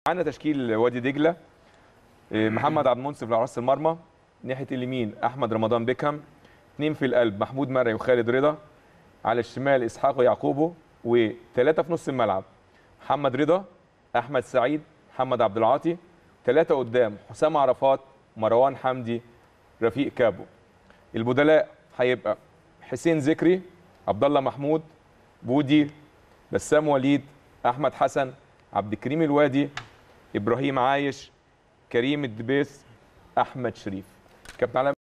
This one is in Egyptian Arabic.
معانا تشكيل وادي دجله إيه، محمد عبد المنصف لحراس المرمى ناحيه اليمين احمد رمضان بيكهام اثنين في القلب محمود مرعي وخالد رضا على الشمال اسحاق ويعقوبه وثلاثه في نص الملعب محمد رضا احمد سعيد محمد عبد العاطي ثلاثه قدام حسام عرفات مروان حمدي رفيق كابو البدلاء هيبقى حسين ذكري عبد الله محمود بودي بسام وليد احمد حسن عبد الكريم الوادي ابراهيم عايش كريم الدبيس احمد شريف كابتن علاء